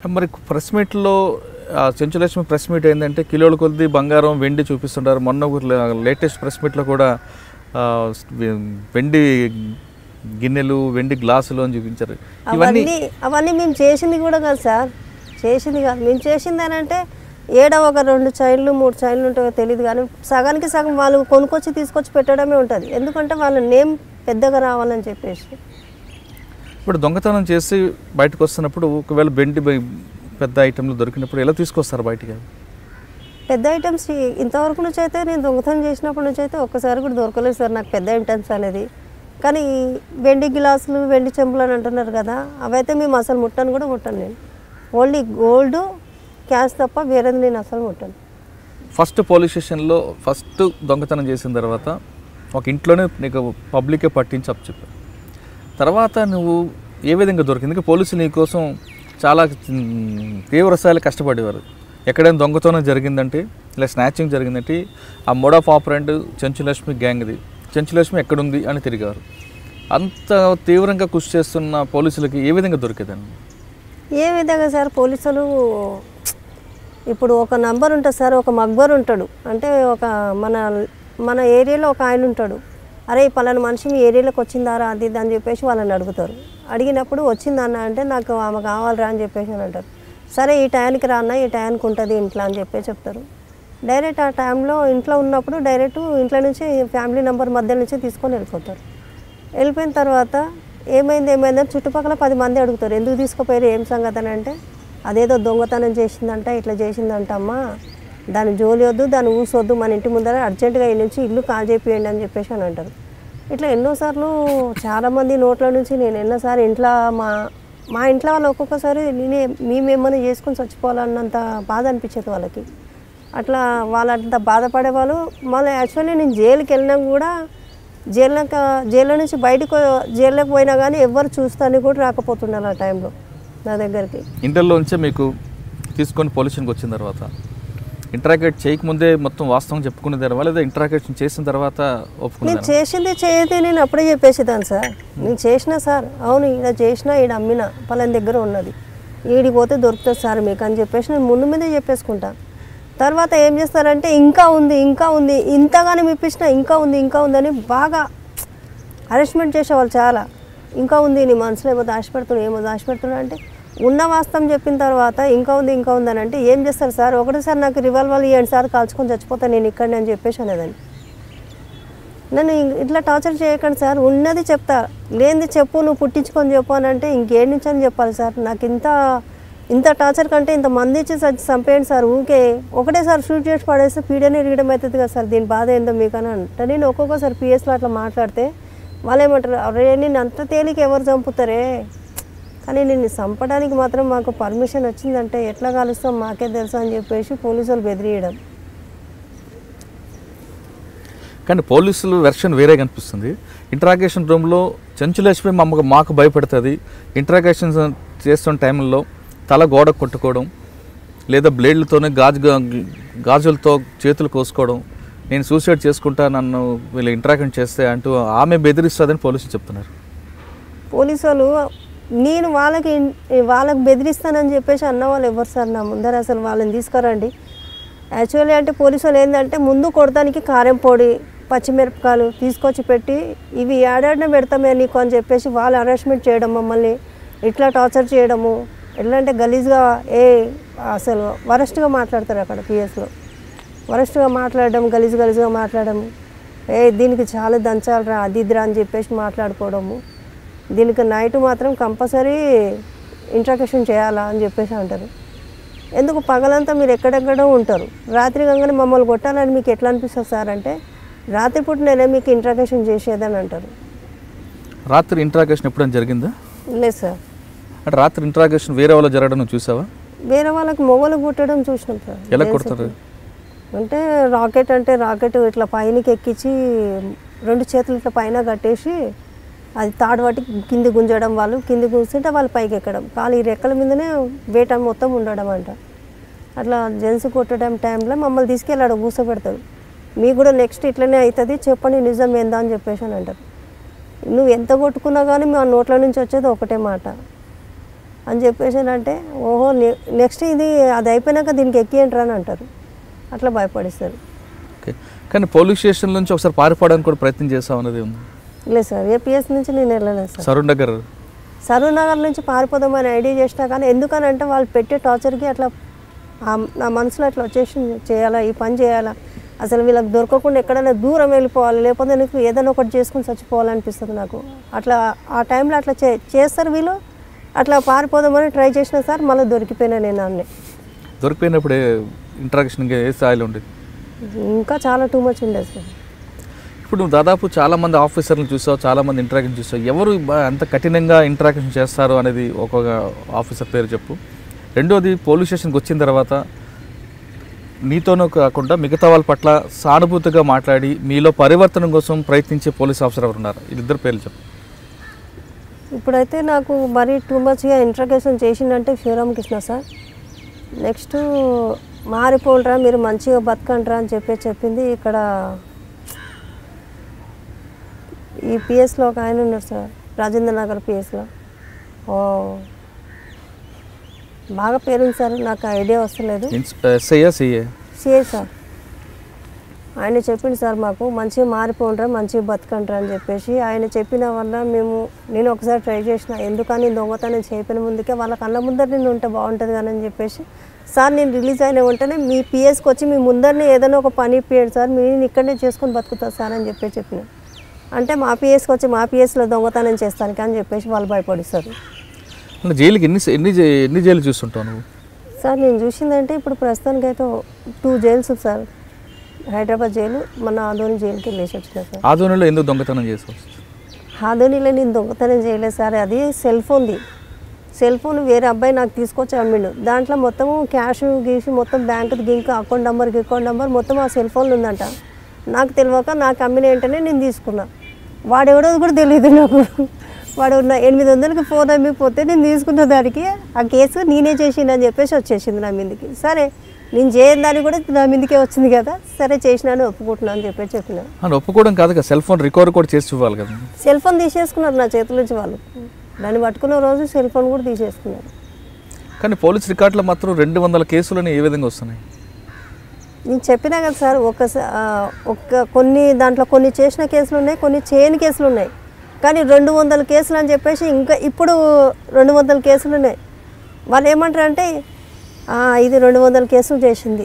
మరి ప్రెస్ మీట్లో ఆ, చెంచులక్ష్మి ప్రెస్ మీట్ ఏంటంటే కిలోల కొద్ది బంగారం వెండి చూపిస్తుంటారు మొన్న లేటెస్ట్ ప్రెస్ మీట్లో కూడా ఆ, వె- వెండి గిన్నెలు వెండి గ్లాసులు అని చూపించారు ఇవన్నీ అవన్నీ అవన్నీ మేము చేసింది కూడా కాదు సార్ చేసింది కాదు మేము చేసింది అని అంటే ఏడ ఒక రెండు చైన్లు మూడు చైన్లు ఉంటాయో తెలియదు కానీ సగానికి సగం వాళ్ళు కొనుక్కొచ్చి తీసుకొచ్చి పెట్టడమే ఉంటుంది ఎందుకంటే వాళ్ళ నేమ్ పెద్దగా రావాలని చెప్పేసి ఇప్పుడు దొంగతనం చేసి బయటకు వస్తున్నప్పుడు ఒకవేళ వెండి బై- పెద్ద ఐటెంలు దొరికినప్పుడు ఎలా తీసుకొస్తారు బయటికి పెద్ద ఐటమ్స్ ఇంతవరకు నుంచి అయితే నేను దొంగతనం చేసినప్పటి నుంచి అయితే ఒక్కసారి కూడా దొరకలేదు సార్ నాకు పెద్ద ఐటమ్స్ అనేది కానీ వెండి గ్లాసులు వెండి చెంబులు అని అంటున్నారు కదా అవైతే మేము అసలు ముట్టను కూడా ముట్టను నేను ఓన్లీ గోల్డ్ క్యాష్ తప్ప వేరేది నేను అసలు ముట్టను ఫస్ట్ పోలీస్ స్టేషన్లో ఫస్ట్ దొంగతనం చేసిన తర్వాత ఒక ఇంట్లోనే నీకు పబ్లికే పట్టించి అప్పు చెప్పారు తర్వాత నువ్వు ఏ విధంగా దొరికింది ఎందుకంటే పోలీసులు నీ కోసం చాలా మ్, తీవ్ర స్థాయిలో కష్టపడేవారు ఎక్కడైనా దొంగతనం జరిగిందంటే ఇలా స్నాచింగ్ జరిగిందంటే ఆ మోడ్ ఆఫ్ ఆపరెంట్ చెంచులక్ష్మి గ్యాంగ్ది చెంచులక్ష్మి ఎక్కడుంది అని తిరిగారు అంత తీవ్రంగా కృషి చేస్తున్న పోలీసులకి ఏ విధంగా దొరికేదండి ఏ విధంగా సార్ పోలీసులు ఇప్పుడు ఒక నంబర్ ఉంటుంది సార్ ఒక మక్బర్ ఉంటాడు అంటే ఒక మన మన ఏరియాలో ఒక ఆయన ఉంటాడు అరే ఈ పలానా మనిషి మీ ఏరియాలోకి వచ్చిందారా అది ఇది అని చెప్పేసి వాళ్ళని అడుగుతారు అడిగినప్పుడు వచ్చిందన్న అంటే నాకు ఆమె కావాలరా అని చెప్పేసి అని అంటారు సరే ఈ టయానికి రా అన్న ఈ టయానికి ఉంటుంది ఇంట్లో అని చెప్పి చెప్తారు డైరెక్ట్ ఆ టైంలో ఇంట్లో ఉన్నప్పుడు డైరెక్ట్ ఇంట్లో నుంచి ఫ్యామిలీ నెంబర్ మధ్య నుంచి తీసుకొని వెళ్ళిపోతారు వెళ్ళిపోయిన తర్వాత ఏమైంది ఏమైంది అని చుట్టుపక్కల పది మంది అడుగుతారు ఎందుకు తీసుకుపోయారు ఏం సంగతి అని అంటే అదేదో దొంగతనం చేసిందంట ఇట్లా చేసిందంట అమ్మా దాని జోలి వద్దు దాన్ని ఊసొద్దు మన ఇంటి ముందర అర్జెంటుగా ఈ నుంచి ఇల్లు కాల్ చేపియండి అని చెప్పేసి అని అంటారు ఇట్లా ఎన్నోసార్లు చాలామంది నోట్ల నుంచి నేను ఎన్నోసార్లు ఇంట్లో మా మా ఇంట్లో వాళ్ళు ఒక్కొక్కసారి నేనే మేమేమన్నా చేసుకొని చచ్చిపోవాలన్నంత బాధ అనిపించేది వాళ్ళకి అట్లా వాళ్ళంత బాధపడేవాళ్ళు మళ్ళీ యాక్చువల్లీ నేను జైలుకి వెళ్ళినా కూడా జైల్లోకి జైల్లో నుంచి బయటకు జైల్లోకి పోయినా కానీ ఎవరు చూస్తాను కూడా రాకపోతున్నారు ఆ టైంలో నా దగ్గరికి ఇంటర్లో నుంచే మీకు తీసుకొని పోలీస్ స్టేషన్కి వచ్చిన తర్వాత ఇంటరాగేట్ చేయకముందే మొత్తం వాస్తవం చెప్పుకునే తర్వాత లేదా ఇంటరాగేషన్ చేసిన తర్వాత నేను ఒప్పుకున్నారు చేసింది చేయది నేను అప్పుడే చెప్పేసేదాన్ని సార్ నేను చేసిన సార్ అవును ఈడ చేసిన ఈడ అమ్మిన పలాని దగ్గర ఉన్నది ఈడికి పోతే దొరుకుతుంది సార్ మీకు అని చెప్పేసి నేను ముందు మీదే చెప్పేసుకుంటా తర్వాత ఏం చేస్తారంటే ఇంకా ఉంది ఇంకా ఉంది ఇంతగానే ఇప్పించిన ఇంకా ఉంది ఇంకా ఉందని బాగా హరెస్మెంట్ చేసేవాళ్ళు చాలా ఇంకా ఉంది నీ మనసులో ఏమో దాచిపెడుతున్నావు ఏమో దాచిపెడుతున్నావు అంటే ఉన్న వాస్తవం చెప్పిన తర్వాత ఇంకా ఉంది ఇంకా ఉంది అని అంటే ఏం చేస్తారు సార్ ఒకటేసారి నాకు రివాల్వర్ ఇవ్వండి సార్ కాల్చుకొని చచ్చిపోతాను నేను ఇక్కడనే అని చెప్పేసి అనేదాన్ని నన్ను ఇ- ఇట్లా టార్చర్ చేయకండి సార్ ఉన్నది చెప్తా లేనిది చెప్పు నువ్వు పుట్టించుకొని చెప్పు అని అంటే ఇంకేం నుంచి అని చెప్పాలి సార్ నాకు ఇంత ఇంత టార్చర్ కంటే ఇంత మంది ఇచ్చి చచ్చి చంపేయండి సార్ ఊకే ఒకటేసారి షూట్ చేసి పడేస్తే పీడనే ఇరగడం అవుతుంది కదా సార్ దీని బాధ ఏందో మీకు అని అంటే నేను ఒక్కొక్కసారి పిఎస్లో అట్లా మాట్లాడితే వాళ్ళు ఏమంటారు అరే నేను అంత తేలిక ఎవరు చంపుతారే కానీ నేను చంపడానికి మాత్రం మాకు పర్మిషన్ వచ్చిందంటే ఎట్లా కలుస్తాం మాకే తెలుసు అని చెప్పేసి పోలీసు వాళ్ళు బెదిరియడం కానీ పోలీసులు వెర్షన్ వేరే కనిపిస్తుంది ఇంటరాగేషన్ రూమ్లో చెంచులక్ష్మి మమ్మకు మాకు భయపెడుతుంది ఇంటరాగేషన్ చేస్తున్న టైంలో తల గోడ కొట్టుకోవడం లేదా బ్లేడ్లతోనే గాజు గాజులతో చేతులు కోసుకోవడం నేను సూసైడ్ చేసుకుంటా నన్ను వీళ్ళు ఇంటరాక్షన్ చేస్తే అంటూ ఆమె బెదిరిస్తుందని పోలీసులు చెప్తున్నారు పోలీసు వాళ్ళు నేను వాళ్ళకి ఇన్- వాళ్ళకి బెదిరిస్తానని చెప్పేసి అన్న వాళ్ళు ఎవరు సార్ నా ముందర అసలు వాళ్ళని తీసుకురండి యాక్చువల్లీ అంటే పోలీసు వాళ్ళు ఏంటంటే ముందు కొడతానికి కారం పొడి పచ్చిమిరపకాయలు తీసుకొచ్చి పెట్టి ఇవి ఏడాడిన పెడతామే నీకు అని చెప్పేసి వాళ్ళు అరెస్ట్మెంట్ చేయడం మమ్మల్ని ఇట్లా టార్చర్ చేయడము ఎట్లా అంటే గలీజ్గా ఏ అసలు వరస్ట్గా మాట్లాడతారు అక్కడ పిఎస్లో వరస్ట్గా మాట్లాడడం గలీజ్ గలీజ్గా మాట్లాడడం ఏ దీనికి చాలా దంచాలరా అది ఇదిరా అని చెప్పేసి మాట్లాడుకోవడము దీనికి నైట్ మాత్రం కంపల్సరీ ఇంట్రాక్షన్ చేయాలా అని చెప్పేసి అంటారు ఎందుకు పగలంతా మీరు ఎక్కడెక్కడో ఉంటారు రాత్రి గంగనే మమ్మల్ని కొట్టాలని మీకు ఎట్లా అనిపిస్తుంది సార్ అంటే రాత్రిపూట నేనే మీకు ఇంట్రాక్షన్ చేసేదని అంటారు రాత్రి ఇంటరాగేషన్ ఎప్పుడైనా జరిగిందా లేదు సార్ అంటే రాత్రి ఇంటరాగేషన్ వేరే వాళ్ళు జరగడం నువ్వు చూసావా వేరే వాళ్ళకి మొగలు కుట్టడం చూసినాం సార్ ఎలా కొడతారు అంటే రాకెట్ అంటే రాకెట్ ఇట్లా పైనకి ఎక్కించి రెండు చేతులు ఇట్లా పైన కట్టేసి అది తాడు పట్టి కింది గుంజడం వాళ్ళు కింది గుంజుతుంటే వాళ్ళు పైకి ఎక్కడం కాలు ఈ రెక్కల మీదనే వేట మొత్తం ఉండడం అంట అట్లా జెంట్స్ కొట్టడం టైంలో మమ్మల్ని తీసుకెళ్ళాడు కూర్చోబెడతాడు మీకు కూడా నెక్స్ట్ ఇట్లనే అవుతుంది చెప్పండి నిజం ఏందా అని చెప్పేసి అని అంటారు నువ్వు ఎంత కొట్టుకున్నా కానీ మా నోట్ల నుంచి వచ్చేది ఒకటే మాట అని చెప్పేసి అంటే ఓహో నె- నెక్స్ట్ ఇది అది అయిపోయినాక దీనికి ఎక్కియంట్రా అని అంటారు అట్లా భయపడిస్తారు ఓకే కానీ పోలీస్ స్టేషన్ నుంచి ఒకసారి పారిపోవడానికి కూడా ప్రయత్నం చేస్తాం అనేది ఉంది లేదు సార్ ఏపీఎస్ నుంచి నేను వెళ్ళలేదు సార్ సరూర్ నగర్ సరూర్ నగర్ నుంచి పారిపోదామని ఐడియా చేసినా కానీ ఎందుకనంటే వాళ్ళు పెట్టే టార్చర్కి అట్లా ఆ- నా మనసులో అట్లా వచ్చేసి చేయాలా ఈ పని చేయాలా అసలు వీళ్ళకి దొరకకుండా ఎక్కడైనా దూరం వెళ్ళిపోవాలి లేకపోతే నీకు ఏదైనా ఒకటి చేసుకుని చచ్చిపోవాలనిపిస్తుంది నాకు అట్లా ఆ టైంలో అట్లా చే చేస్తారు వీళ్ళు అట్లా పారిపోదామని ట్రై చేసిన సార్ మళ్ళీ దొరికిపోయినా నేను అన్నీ దొరికిపోయినప్పుడు ఇంట్రాక్షన్ ఏ స్థాయిలో ఉండేది ఇంకా చాలా టూ మచ్ ఉండేది సార్ ఇప్పుడు నువ్వు దాదాపు చాలా మంది ఆఫీసర్లను చూసావు చాలా మంది ఇంటరాక్షన్ చూసావు ఎవరు బా- అంత కఠినంగా ఇంటరాక్షన్ చేస్తారు అనేది ఒక్కొక్క ఆఫీసర్ పేరు చెప్పు రెండోది పోలీస్ స్టేషన్కి వచ్చిన తర్వాత నీతోనూ కాకుండా మిగతా వాళ్ళ పట్ల సానుభూతిగా మాట్లాడి మీలో పరివర్తన కోసం ప్రయత్నించే పోలీస్ ఆఫీసర్ ఎవరు ఉన్నారు వీళ్ళిద్దరు పేర్లు చెప్పు ఇప్పుడైతే నాకు మరీ టూ మచ్గా ఇంట్రగేషన్ చేసిందంటే శివరామకృష్ణ సార్ నెక్స్ట్ మారిపోండ్రా మీరు మంచిగా బతకండ్రా అని చెప్పి చెప్పింది ఇక్కడ ఈ పిఎస్లో ఒక ఆయన ఉన్నారు సార్ రాజేంద్ర నగర్ పిఎస్లో ఓ బాగా పేరుంది సార్ నాకు ఐడియా వస్తలేదు ఎస్ఐయా సిఏ సిఐ సార్ ఆయన చెప్పింది సార్ మాకు మంచిగా మారిపోండ్రా మంచిగా బతకండ్రా అని చెప్పేసి ఆయన చెప్పిన వల్ల మేము నేను ఒకసారి ట్రై చేసిన ఎందుకని దొంగతనం చేయపిన ముందుకే వాళ్ళ కళ్ళ ముందర నేను ఉంటే బాగుంటుంది కానీ అని చెప్పేసి సార్ నేను రిలీజ్ అయిన వెంటనే మీ పిఎస్కి వచ్చి మీ ముందరనే ఏదైనా ఒక పని ఇప్పియండి సార్ మీరు ఇక్కడనే చేసుకొని బతుకుతా సార్ అని చెప్పి చెప్పిన అంటే మా పిఎస్కి వచ్చి మా పిఎస్లో దొంగతనం చేస్తానికి అని చెప్పేసి వాళ్ళు భయపడిస్తారు అంటే జైలుకి ఎన్ని ఎన్ని జై- ఎన్ని జైలు చూస్తుంటావు నువ్వు సార్ నేను చూసిందంటే ఇప్పుడు ప్రస్తుతానికి అయితే two jails sir Hyderabad jail మన ఆదోని జైలుకి వెళ్ళేసి వచ్చిన సార్ ఆధ్వర్యంలో ఎందుకు దొంగతనం చేసావు ఆదోనిలో నేను దొంగతనం చేయలేదు సార్ అది సెల్ ఫోన్ది సెల్ ఫోన్ వేరే అబ్బాయి నాకు తీసుకొచ్చి అమ్మిండు దాంట్లో మొత్తము క్యాష్ గీసి మొత్తం బ్యాంక్ గింక్ అకౌంట్ నెంబర్ అకౌంట్ నెంబర్ మొత్తం ఆ సెల్ ఫోన్లో ఉందంట నాకు తెలియక నాకు అమ్మిన వెంటనే నేను తీసుకున్నా వాడెవడో కూడా తెలియదు నాకు వాడు నా ఎనిమిది వందలకి ఫోన్ అమ్మిపోతే నేను తీసుకున్న దానికి ఆ కేసు నేనే చేసిండు చెప్పేసి వచ్చేసింది నా మీదకి సరే నేను చేయని దాన్ని కూడా నా మీదకే వచ్చింది కదా సరే చేసినాను ఒప్పుకుంటున్నాను అని చెప్పేసి చెప్పిన అని ఒప్పుకోవడం కాదు కదా సెల్ ఫోన్ రికవర్ కూడా చేసి ఇవ్వాలి కదా సెల్ ఫోన్ తీసేసుకున్నారు నా చేతుల నుంచి వాళ్ళు దాన్ని పట్టుకున్న రోజు సెల్ ఫోన్ కూడా తీసేసుకున్నారు కానీ పోలీస్ రికార్డులో మాత్రం రెండు వందల కేసులని ఏ విధంగా వస్తున్నాయి నేను చెప్పినా కదా సార్ ఒక ఒక కొన్ని దాంట్లో కొన్ని చేసిన కేసులు ఉన్నాయి కొన్ని చేయని కేసులు ఉన్నాయి కానీ రెండు వందల కేసులు అని చెప్పేసి ఇంకా ఇప్పుడు రెండు వందల కేసులు ఉన్నాయి వాళ్ళు ఏమంటారు అంటే "ఆ, ఇది రెండు వందల కేసులు చేసింది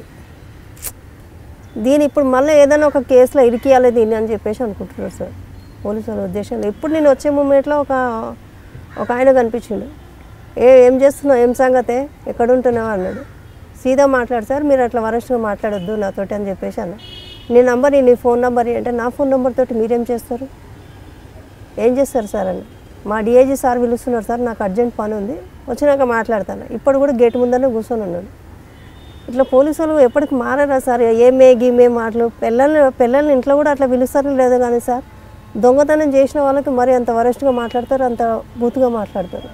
దీని ఇప్పుడు మళ్ళీ ఏదైనా ఒక కేసులో ఇరికియాలి దీన్ని అని చెప్పేసి అనుకుంటున్నారు సార్ పోలీసు వాళ్ళ ఉద్దేశంలో ఇప్పుడు నేను వచ్చే మూమెంట్లో ఒక ఒక ఆయన కనిపించిండు ఏ ఏం చేస్తున్నావు ఏం సంగతే ఎక్కడ ఉంటున్నావు అన్నాడు సీదా మాట్లాడు సార్ మీరు అట్లా వరస్ట్గా మాట్లాడొద్దు నాతోటి అని చెప్పేసి అన్న నీ నంబర్ నీ ఫోన్ నెంబర్ అంటే నా ఫోన్ నెంబర్ తోటి మీరేం చేస్తారు ఏం చేస్తారు సార్ అని మా డిఐజీ సార్ పిలుస్తున్నారు సార్ నాకు అర్జెంట్ పని ఉంది వచ్చినాక మాట్లాడతాను ఇప్పుడు కూడా గేట్ ముందరనే కూర్చొని ఉన్నాడు ఇట్లా పోలీసు వాళ్ళు ఎప్పటికి మారారా సార్ ఏమే గీమే మాటలు పిల్లల్ని పిల్లల్ని ఇంట్లో కూడా అట్లా పిలుస్తారో లేదో కానీ సార్ దొంగతనం చేసిన వాళ్ళకి మరి అంత వరస్ట్గా మాట్లాడతారు అంత బూతుగా మాట్లాడతారు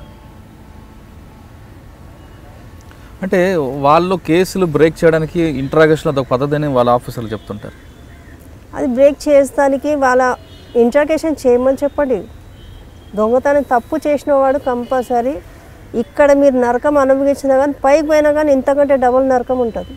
అంటే వాళ్ళు కేసులు బ్రేక్ చేయడానికి ఇంట్రాగేషన్ అదొక పద్ధతి అని వాళ్ళ ఆఫీసర్లు చెప్తుంటారు అది బ్రేక్ చేస్తానికి వాళ్ళ ఇంట్రాగేషన్ చేయమని చెప్పండి దొంగతనం తప్పు చేసిన వాడు కంపల్సరీ ఇక్కడ మీరు నరకం అనుభవించినా కానీ పైకి పోయినా కానీ ఇంతకంటే డబుల్ నరకం ఉంటుంది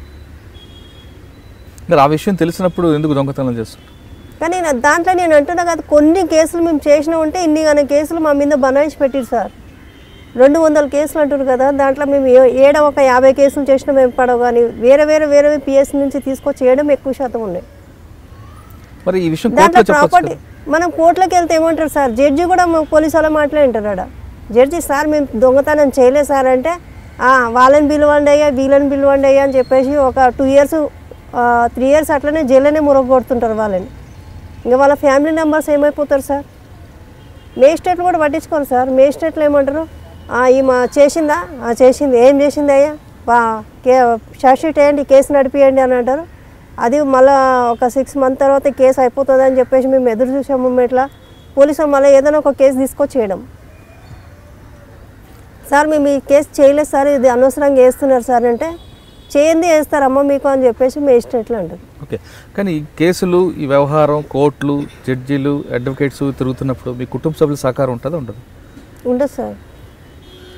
మరి ఆ విషయం తెలిసినప్పుడు ఎందుకు దొంగతనం చేస్తుంటారు కానీ నా- దాంట్లో నేను అంటున్నా కదా కొన్ని కేసులు మేము చేసినా ఉంటే ఇన్ని కానీ కేసులు మా మీద బనాయించి పెట్టిరు సార్ రెండు వందల కేసులు అంటారు కదా దాంట్లో మేము ఏ- ఏడ ఒక యాభై కేసులు చేసినా మేము పడవు కానీ వేరే వేరే వేరే పిఎస్ నుంచి తీసుకొచ్చి చేయడం ఎక్కువ శాతం ఉన్నాయి మరి ఈ విషయం దాంట్లో కోర్టులో చెప్పొచ్చు ప్రాపర్టీ మనం కోర్టులోకి వెళ్తే ఏమంటారు సార్ జడ్జి కూడా మా పోలీసు వాళ్ళ మాట్లాడింటారు ఆడ జడ్జి సార్ మేము దొంగతనం చేయలేదు సార్ అంటే "ఆ, వాళ్ళని పిలవండి అయ్యా వీళ్ళని పిలవండి అయ్యా అని చెప్పేసి ఒక టూ ఇయర్స్ త్రీ ఇయర్స్ అట్లనే జైల్లోనే మురగొడుతుంటారు వాళ్ళని ఇంకా వాళ్ళ ఫ్యామిలీ మెంబర్స్ ఏమైపోతారు సార్ మేజిస్ట్రేట్లు కూడా పట్టించుకోరు సార్ మేజిస్ట్రేట్లు ఏమంటారు "ఆ, ఈమె చేసిందా "ఆ, చేసింది ఏం చేసింది అయ్యా వా కే షార్ట్షీట్ వేయండి కేసు నడిపియండి అని అంటారు అది మళ్ళీ ఒక సిక్స్ మంత్ తర్వాత కేసు అయిపోతుంది అని చెప్పేసి మేము ఎదురు చూసాము ఇట్లా పోలీసు మళ్ళీ ఏదైనా ఒక కేసు తీసుకొచ్చేయడం సార్ మేము ఈ కేసు చేయలేదు సార్ ఇది అనవసరంగా వేస్తున్నారు సార్ అంటే చేయండి వేస్తారమ్మా మీకు అని చెప్పేసి మేజిస్ట్రేట్లు అంటారు ఓకే కానీ ఈ కేసులు ఈ వ్యవహారం కోర్టులు జడ్జీలు అడ్వకేట్స్ తిరుగుతున్నప్పుడు మీ కుటుంబ సభ్యుల సహకారం ఉంటుందా ఉండదు ఉండదు సార్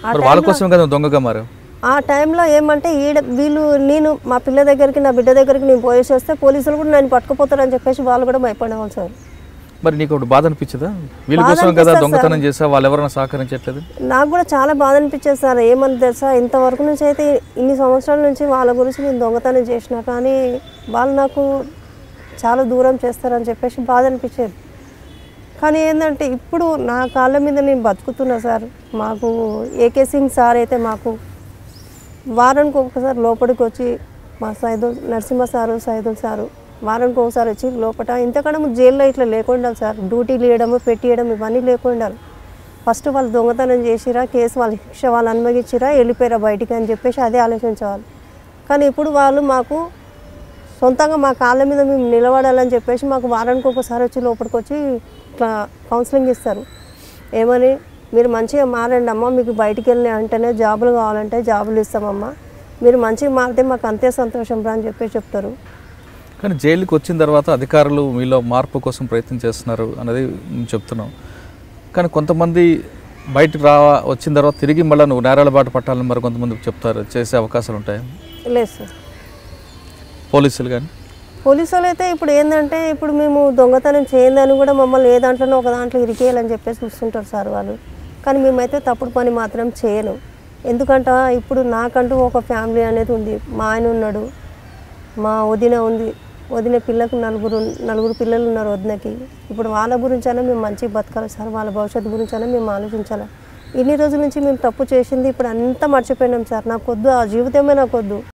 మరి వాళ్ళ కోసం కదా దొంగగా మారావు ఆ టైంలో ఏమంటే ఈడ వీళ్ళు నేను మా పిల్ల దగ్గరికి నా బిడ్డ దగ్గరికి నేను పోయేసి వస్తే పోలీసులు కూడా నన్ను పట్టుకుపోతారని చెప్పేసి వాళ్ళు కూడా భయపడేవాళ్ళు సార్ మరి నీకు ఒకటి బాధ అనిపించదా వీళ్ళ బాధ కోసం కదా అనిపిస్తుంది దొంగతనం చేసా వాళ్ళు ఎవరైనా సహకరించట్లేదు నాకు కూడా చాలా బాధ అనిపించేది సార్ ఏమని తెలుసా ఇంతవరకు నుంచి అయితే ఇన్ని సంవత్సరాల నుంచి వాళ్ళ గురించి నేను దొంగతనం చేసిన కానీ వాళ్ళు నాకు చాలా దూరం చేస్తారని చెప్పేసి బాధ అనిపించేది కానీ ఏంటంటే ఇప్పుడు నా కాళ్ళ మీద నేను బతుకుతున్నా సార్ మాకు ఏకే సింగ్ సార్ అయితే మాకు వారానికి ఒకసారి లోపలికి వచ్చి మా సైదుల్ నరసింహ సారు సైదుల్ సారు వారానికి ఒకసారి వచ్చి లోపల ఇంతకన్నా ముందు జైల్లో ఇట్లా లేకుండా సార్ డ్యూటీలు ఇవ్వడము పెట్టియడం ఇవన్నీ లేకుండా ఫస్ట్ వాళ్ళు దొంగతనం చేసిరా కేసు వాళ్ళ శిక్ష వాళ్ళు అనుభవించిరా వెళ్ళిపోయారా బయటికి అని చెప్పేసి అదే ఆలోచించేవాళ్ళు కానీ ఇప్పుడు వాళ్ళు మాకు సొంతంగా మా కాళ్ళ మీద మేము నిలబడాలని చెప్పేసి మాకు వారానికి ఒకసారి వచ్చి లోపలికి వచ్చి ఇట్లా కౌన్సిలింగ్ ఇస్తారు ఏమని మీరు మంచిగా మారండి అమ్మ మీకు బయటికి వెళ్ళి అంటేనే జాబులు కావాలంటే జాబులు ఇస్తామమ్మా మీరు మంచిగా మారితే మాకు అంతే సంతోషం రా అని చెప్పేసి చెప్తారు కానీ జైలుకి వచ్చిన తర్వాత అధికారులు మీలో మార్పు కోసం ప్రయత్నం చేస్తున్నారు అనేది నేను చెప్తున్నావు కానీ కొంతమంది బయటకు రా వచ్చిన తర్వాత తిరిగి మళ్ళీ నువ్వు నేరాల బాట పట్టాలని మరి కొంతమందికి చెప్తారు చేసే అవకాశాలు ఉంటాయి లేదు సార్ పోలీసులు కానీ పోలీసు వాళ్ళు అయితే ఇప్పుడు ఏంటంటే ఇప్పుడు మేము దొంగతనం చేయందని కూడా మమ్మల్ని ఏ దాంట్లోనో ఒక దాంట్లో ఇరికేయాలని చెప్పేసి చూస్తుంటారు సార్ వాళ్ళు కానీ మేమైతే తప్పుడు పని మాత్రం చేయను ఎందుకంటే ఇప్పుడు నాకంటూ ఒక ఫ్యామిలీ అనేది ఉంది మా ఆయన ఉన్నాడు మా వదిన ఉంది వదిన పిల్లకు నలుగురు నలుగురు పిల్లలు ఉన్నారు వదినకి ఇప్పుడు వాళ్ళ గురించైనా మేము మంచిగా బతకాలి సార్ వాళ్ళ భవిష్యత్తు గురించైనా మేము ఆలోచించాలి ఇన్ని రోజుల నుంచి మేము తప్పు చేసింది ఇప్పుడు అంతా మర్చిపోయినాం సార్ నాకు వద్దు ఆ జీవితమే నాకు వద్దు